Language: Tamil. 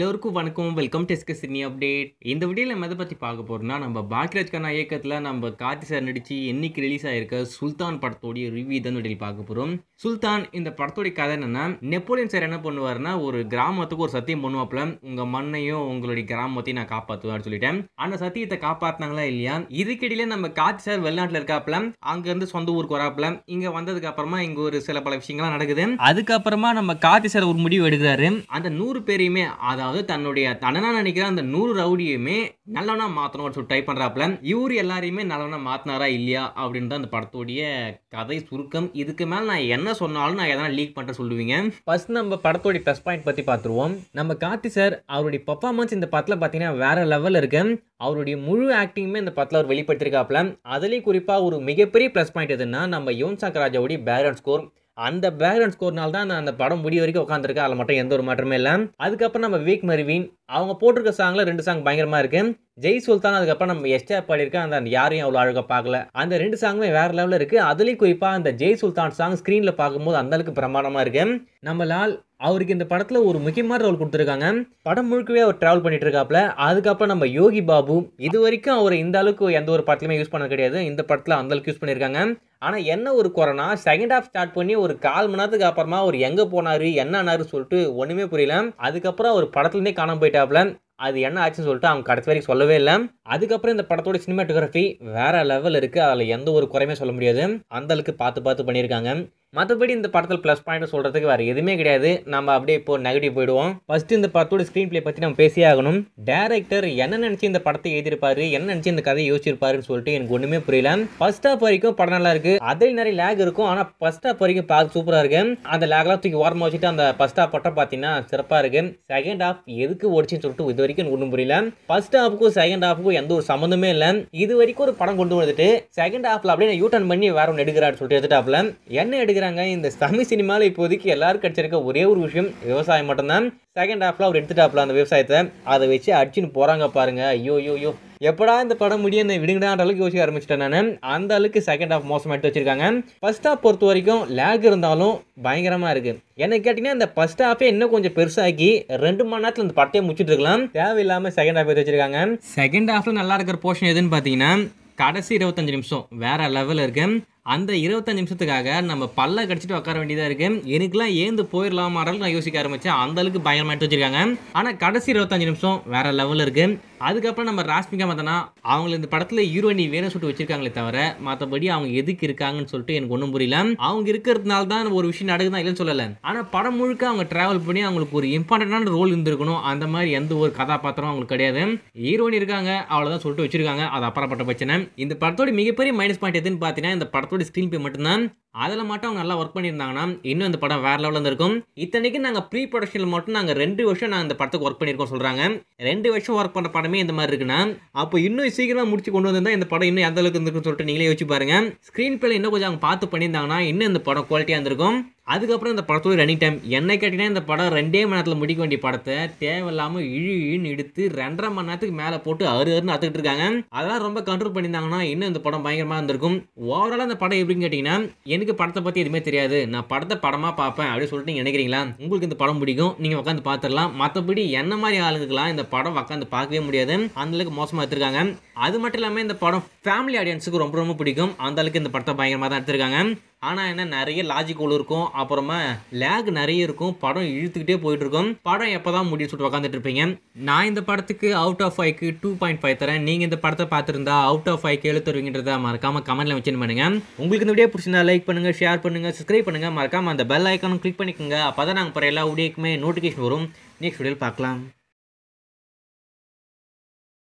எல்லோருக்கும் வணக்கம் வெல்கம் டெஸ்க சிட்னி அப்டேட் இந்த வீடியோவில் நம்ம எதை பற்றி பார்க்க போகிறோம்னா நம்ம பாக்யராஜ் கண்ணா இயக்கத்தில் நம்ம கார்த்தி சார் நடித்து என்னைக்கு ரிலீஸ் ஆயிருக்க சுல்தான் படத்தோடைய ரிவ்யூ தான் வீடியோ பார்க்க போகிறோம் சுல்தான் இந்த படத்தோடைய கதை என்னன்னா நெப்போலியன் சார் என்ன பண்ணுவாருன்னா ஒரு கிராமத்துக்கு ஒரு சத்தியம் பண்ணுவாப்புல உங்கள் மண்ணையும் உங்களுடைய கிராமத்தையும் நான் காப்பாற்றுவேன் சொல்லிட்டேன் அந்த சத்தியத்தை காப்பாற்றினாங்களா இல்லையா இதுக்கிடையில நம்ம கார்த்தி சார் வெளிநாட்டில் இருக்காப்புல அங்கேருந்து சொந்த ஊருக்கு வராப்புல இங்கே வந்ததுக்கு அப்புறமா இங்கே ஒரு சில பல விஷயங்கள்லாம் நடக்குது அதுக்கப்புறமா நம்ம கார்த்தி சார் ஒரு முடிவு எடுக்கிறாரு அந்த நூறு பேரையுமே அதாவது தன்னுடைய தனனா நினைக்கிற அந்த நூறு ரவுடியுமே நல்லவனா மாற்றணும் சொல்லி ட்ரை பண்றாப்புல இவரு எல்லாரையுமே நல்லவனா மாத்தினாரா இல்லையா அப்படின்னு தான் அந்த படத்தோடைய கதை சுருக்கம் இதுக்கு மேல நான் என்ன சொன்னாலும் நான் எதனா லீக் பண்ற சொல்லுவீங்க ஃபர்ஸ்ட் நம்ம படத்தோடைய ப்ளஸ் பாயிண்ட் பத்தி பார்த்துருவோம் நம்ம கார்த்தி சார் அவருடைய பர்ஃபார்மன்ஸ் இந்த படத்துல பார்த்தீங்கன்னா வேற லெவல் இருக்கு அவருடைய முழு ஆக்டிங்குமே இந்த படத்தில் அவர் வெளிப்படுத்திருக்காப்புல அதுலேயும் குறிப்பாக ஒரு மிகப்பெரிய ப்ளஸ் பாயிண்ட் எதுன்னா நம்ம யுவன் சங்கர் ராஜாவுடைய பேக்ரவுண்ட் ஸ்கோர் அந்த பேக்ரவுண்ட் ஸ்கோர்னால தான் நான் அந்த படம் முடிய வரைக்கும் உட்காந்துருக்கேன் அதில் மட்டும் எந்த ஒரு மாற்றமே இல்லை அதுக்கப்புறம் நம்ம வீக் மருவின் அவங்க போட்டிருக்க சாங்கில் ரெண்டு சாங் பயங்கரமாக இருக்கு ஜெய் சுல்தான் அதுக்கப்புறம் நம்ம எஸ்டா பாடியிருக்க அந்த யாரையும் அவ்வளோ அழகாக பார்க்கல அந்த ரெண்டு சாங்குமே வேற லெவலில் இருக்கு அதுலேயும் குறிப்பாக அந்த ஜெய் சுல்தான் சாங் ஸ்க்ரீனில் பார்க்கும்போது அந்த அளவுக்கு பிரமாதமாக இருக்கு நம்மளால் அவருக்கு இந்த படத்தில் ஒரு முக்கியமான ரோல் கொடுத்துருக்காங்க படம் முழுக்கவே அவர் ட்ராவல் பண்ணிட்டு இருக்காப்ல அதுக்கப்புறம் நம்ம யோகி பாபு இது வரைக்கும் அவர் இந்த அளவுக்கு எந்த ஒரு படத்துலையுமே யூஸ் பண்ண கிடையாது இந்த படத்தில் அந்த அளவுக்கு யூஸ் பண்ணியிருக்காங்க ஆனால் என்ன ஒரு குறைனா செகண்ட் ஹாஃப் ஸ்டார்ட் பண்ணி ஒரு கால் மணி நேரத்துக்கு அப்புறமா அவர் எங்கே போனார் என்ன ஆனாரு சொல்லிட்டு ஒன்றுமே புரியல அதுக்கப்புறம் அவர் படத்துலேருந்தே காணாம போயிட்டாப்ல அது என்ன ஆச்சுன்னு சொல்லிட்டு அவங்க கடைசி வரைக்கும் சொல்லவே இல்லை அதுக்கப்புறம் இந்த படத்தோட சினிமாட்டோகிராஃபி வேற லெவல் இருக்குது அதில் எந்த ஒரு குறையுமே சொல்ல முடியாது அந்த அளவுக்கு பார்த்து பார்த்து பண்ணியிருக்காங்க மற்றபடி இந்த படத்தில் ப்ளஸ் பாயிண்ட் சொல்கிறதுக்கு வேறு எதுவுமே கிடையாது நம்ம அப்படியே இப்போ நெகட்டிவ் போயிடுவோம் ஃபர்ஸ்ட் இந்த படத்தோட ஸ்க்ரீன் ப்ளே பற்றி நம்ம பேசியே ஆகணும் டேரக்டர் என்ன நினச்சி இந்த படத்தை எழுதியிருப்பாரு என்ன நினச்சி இந்த கதையை யோசிச்சிருப்பாருன்னு சொல்லிட்டு எனக்கு ஒன்றுமே புரியல ஃபர்ஸ்ட் ஹாஃப் வரைக்கும் படம் நல்லா இருக்கு அதில் நிறைய லேக் இருக்கும் ஆனால் ஃபர்ஸ்ட் ஹாஃப் வரைக்கும் பார்க்க சூப்பராக இருக்கு அந்த லேக்லாம் தூக்கி ஓரமாக வச்சுட்டு அந்த ஃபர்ஸ்ட் ஹாஃப் பட்டம் பார்த்தீங்கன்னா சிறப்பாக இருக்கு செகண்ட் ஹாஃப் எதுக்கு ஓடிச்சுன்னு சொல்லிட்டு இது வரைக்கும் எனக்கு ஒன்றும் புரியல ஃபர்ஸ்ட் ஹாஃபுக்கும் செகண்ட் ஹாஃபுக்கும் எந்த ஒரு சம்மந்தமே இல்லை இது வரைக்கும் ஒரு படம் கொண்டு வந்துட்டு செகண்ட் ஹாஃப்ல அப்படியே யூ டர்ன் பண்ணி வேற ஒன்று எடுக்கிறான்னு சொல்லிட்டு எடுத்துட்டாப்ல என்ன எடுக்கிறாங்க இந்த தமிழ் சினிமாவில் இப்போதைக்கு எல்லாரும் கிடைச்சிருக்க ஒரே ஒரு விஷயம் விவசாயம் மட்டும்தான் செகண்ட் ஹாஃப்ல அவர் எடுத்துட்டாப்ல அந்த விவசாயத்தை அதை வச்சு அடிச்சுன்னு போறாங்க பாருங்க ஐயோ ஐயோ ஐயோ எப்படா இந்த படம் முடியும் இந்த விடுங்கடான்ற அளவுக்கு யோசிக்க ஆரம்பிச்சிட்டேன் நான் அந்த அளவுக்கு செகண்ட் ஹாஃப் மோசமாக எடுத்து வச்சிருக்காங்க ஃபர்ஸ்ட் ஹாஃப் பொறுத்த வரைக்கும் லேக் இருந்தாலும் பயங்கரமாக இருக்கு என்ன கேட்டிங்கன்னா இந்த ஃபர்ஸ்ட் ஹாஃபே இன்னும் கொஞ்சம் பெருசாக்கி ரெண்டு மணி நேரத்தில் இந்த படத்தையே முடிச்சுட்டு இருக்கலாம் தேவையில்லாமல் செகண்ட் ஹாஃப் எடுத்து வச்சிருக்காங்க செகண்ட் ஹாஃப்ல நல்லா இருக்கிற போர்ஷன் எதுன்னு பார்த்தீங்கன்னா கடைசி இருபத்தஞ்சு நிமிஷம் வேற லெவலில் இருக்கு அந்த இருபத்தஞ்சு நிமிஷத்துக்காக நம்ம பல்ல கடிச்சிட்டு உட்கார வேண்டியதாக இருக்கு எனக்குலாம் ஏந்து போயிடலாமாடல் நான் யோசிக்க ஆரம்பிச்சேன் அந்த அளவுக்கு பயங்கரமாக எடுத்து வச்சிருக்காங்க ஆனால் கடைசி இருபத்தஞ்சு நிமிஷம் வேற லெவலில் இருக்கு அதுக்கப்புறம் நம்ம ராஷ்மிகா மந்தனா அவங்கள இந்த படத்தில் ஹீரோயினி வேணும் சொல்லிட்டு வச்சிருக்காங்களே தவிர மற்றபடி அவங்க எதுக்கு இருக்காங்கன்னு சொல்லிட்டு எனக்கு ஒன்றும் புரியல அவங்க இருக்கிறதுனால தான் ஒரு விஷயம் நடக்குதான் இல்லைன்னு சொல்லலை ஆனால் படம் முழுக்க அவங்க டிராவல் பண்ணி அவங்களுக்கு ஒரு இம்பார்ட்டண்டான ரோல் இருந்திருக்கணும் அந்த மாதிரி எந்த ஒரு கதாபாத்திரம் அவங்களுக்கு கிடையாது ஹீரோயின் இருக்காங்க அவ்வளோதான் சொல்லிட்டு வச்சிருக்காங்க அது அப்புறப்பட்ட பிரச்சனை இந்த படத்தோட மிகப்பெரிய மைனஸ் பாயிண்ட் எதுன்னு பார்த்தீங்கன்னா இந்த படத்தோட ஸ்க்ரீன் பே மட்டும்தான் அதில் மட்டும் அவங்க நல்லா ஒர்க் பண்ணியிருந்தாங்கன்னா இன்னும் இந்த படம் வேற லெவலில் இருக்கும் இத்தனைக்கு நாங்கள் ப்ரீ ப்ரொடக்ஷனில் மட்டும் நாங்கள் ரெண்டு வருஷம் நாங்கள் இந்த படத்துக்கு ஒர்க் பண்ணியிருக்கோம் சொல்கிறாங்க ரெண்டு வருஷம் ஒர்க் பண்ணுற படமே இந்த மாதிரி இருக்குன்னா அப்போ இன்னும் சீக்கிரமாக முடிச்சு கொண்டு வந்திருந்தா இந்த படம் இன்னும் எந்த அளவுக்கு இருந்திருக்குன்னு சொல்லிட்டு நீங்களே யோசிச்சு பாருங்க ஸ்க்ரீன் பிளே இன்னும் கொஞ்சம் அவங்க பார்த்து பண்ணியிருந்தாங்கன்னா இன்னும் இந்த படம் குவாலிட்டியாக இருந்திருக்கும் அதுக்கப்புறம் இந்த படத்தோட ரன்னிங் டைம் என்ன கேட்டிங்கன்னா இந்த படம் ரெண்டே மணி நேரத்தில் முடிக்க வேண்டிய படத்தை தேவையில்லாமல் இழு இழுன்னு எடுத்து ரெண்டரை மணி நேரத்துக்கு மேலே போட்டு அரு அருன்னு அத்துக்கிட்டு இருக்காங்க அதெல்லாம் ரொம்ப கண்ட்ரோல் பண்ணியிருந்தாங்கன்னா இன்னும் இந்த படம் பயங்கரமாக இருந்திருக்கும் ஓவராலாக இந்த படம் எப்படின்னு கேட்டிங்கன்னா எனக்கு படத்தை பற்றி எதுவுமே தெரியாது நான் படத்தை படமாக பார்ப்பேன் அப்படின்னு சொல்லிட்டு நீங்கள் நினைக்கிறீங்களா உங்களுக்கு இந்த படம் பிடிக்கும் நீங்கள் உட்காந்து பார்த்துடலாம் மற்றபடி என்ன மாதிரி ஆளுங்களுக்குலாம் இந்த படம் உட்காந்து பார்க்கவே முடியாது அந்தளவுக்கு மோசமாக எடுத்திருக்காங்க அது மட்டும் இல்லாமல் இந்த படம் ஃபேமிலி ஆடியன்ஸுக்கு ரொம்ப ரொம்ப பிடிக்கும் அந்த அளவுக்கு இந்த படத்தை பயங்கரமாக தான் எடுத்திருக்காங்க ஆனால் என்ன நிறைய லாஜிக் உள்ள இருக்கும் அப்புறமா லேக் நிறைய இருக்கும் படம் இழுத்துக்கிட்டே போயிட்டு இருக்கும் படம் எப்போ தான் முடியும் சொல்லிட்டு உட்காந்துட்டு இருப்பீங்க நான் இந்த படத்துக்கு அவுட் ஆஃப் ஃபைவ்க்கு டூ பாயிண்ட் ஃபைவ் தரேன் நீங்கள் இந்த படத்தை பார்த்துருந்தா அவுட் ஆஃப் ஃபைவ்க்கு எழு தருவீங்கன்றத மறக்காம கமெண்ட்ல மென்ஷன் பண்ணுங்க உங்களுக்கு இந்த வீடியோ பிடிச்சிருந்தா லைக் பண்ணுங்க ஷேர் பண்ணுங்க சப்ஸ்கிரைப் பண்ணுங்க மறக்காம அந்த பெல் ஐக்கானும் கிளிக் பண்ணிக்கோங்க அப்போ தான் நாங்கள் போகிற எல்லா வீடியோக்குமே நோட்டிஃபிகேஷன் வரும் நெக்ஸ்ட் வீடியோவில் பார்க்கலாம்